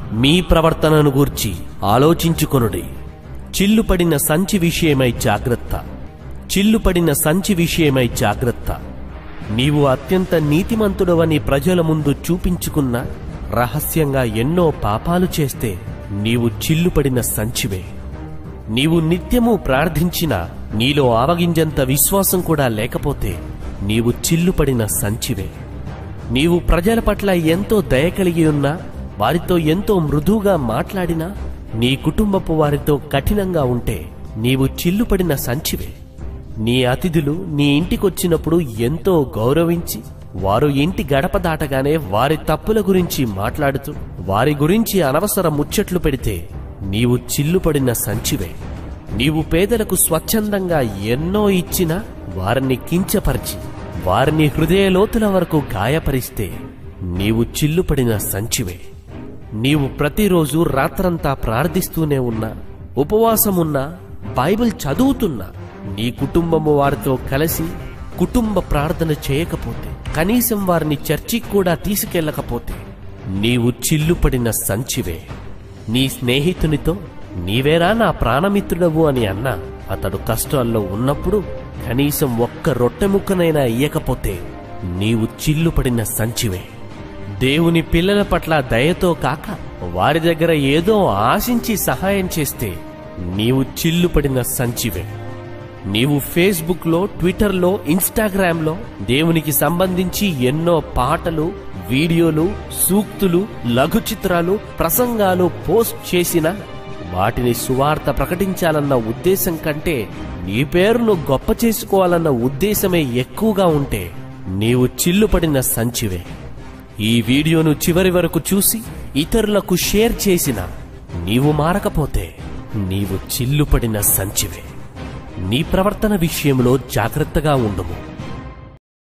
మీ ప్రవర్తనను గూర్చి ఆలోచించుకొనుడి చిల్లుపడిన సంచి విషయమై జాగ్రత్త చిల్లుపడిన సంచి విషయమై జాగ్రత్త నీవు అత్యంత నీతిమంతుడవని ప్రజల ముందు చూపించుకున్న రహస్యంగా ఎన్నో పాపాలు చేస్తే నీవు చిల్లుపడిన సంచివే నీవు నిత్యము ప్రార్థించినా నీలో ఆవగింజంత విశ్వాసం కూడా లేకపోతే నీవు చిల్లుపడిన సంచివే నీవు ప్రజల పట్ల ఎంతో దయ కలిగి ఉన్నా వారితో ఎంతో మృదువుగా మాట్లాడినా నీ కుటుంబపు వారితో కఠినంగా ఉంటే నీవు చిల్లుపడిన సంచివే నీ అతిథులు నీ ఇంటికొచ్చినప్పుడు ఎంతో గౌరవించి వారు ఇంటి గడప దాటగానే వారి తప్పుల గురించి మాట్లాడుతూ వారి గురించి అనవసర ముచ్చట్లు పెడితే నీవు చిల్లుపడిన సంచివే నీవు పేదలకు స్వచ్ఛందంగా ఎన్నో ఇచ్చినా వారిని కించపరిచి వారిని హృదయలోతుల వరకు గాయపరిస్తే నీవు చిల్లుపడిన సంచివే నీవు ప్రతిరోజు రాత్రంతా ప్రార్థిస్తూనే ఉన్నా ఉపవాసమున్నా బైబిల్ చదువుతున్నా నీ కుటుంబము వారితో కలిసి కుటుంబ ప్రార్థన చేయకపోతే కనీసం వారిని చర్చికి కూడా తీసుకెళ్ళకపోతే నీవు చిల్లుపడిన సంచివే నీ స్నేహితునితో నీవేరా నా ప్రాణమిత్రుడవు అని అన్నా అతడు కష్టాల్లో ఉన్నప్పుడు కనీసం ఒక్క రొట్టె ముక్కనైనా ఇయ్యకపోతే నీవు చిల్లుపడిన సంచివే దేవుని పిల్లల పట్ల దయతో కాక వారి దగ్గర ఏదో ఆశించి సహాయం చేస్తే నీవు చిల్లుపడిన సంచివే నీవు ఫేస్బుక్లో ట్విట్టర్లో ఇన్స్టాగ్రామ్లో దేవునికి సంబంధించి ఎన్నో పాటలు వీడియోలు సూక్తులు లఘు చిత్రాలు ప్రసంగాలు పోస్ట్ చేసిన వాటిని సువార్త ప్రకటించాలన్న ఉద్దేశం కంటే నీ పేరును గొప్ప చేసుకోవాలన్న ఉద్దేశమే ఎక్కువగా ఉంటే నీవు చిల్లుపడిన సంచివే ఈ వీడియోను చివరి వరకు చూసి ఇతరులకు షేర్ చేసిన నీవు మారకపోతే నీవు చిల్లుపడిన సంచివే నీ ప్రవర్తన విషయంలో జాగ్రత్తగా ఉండుము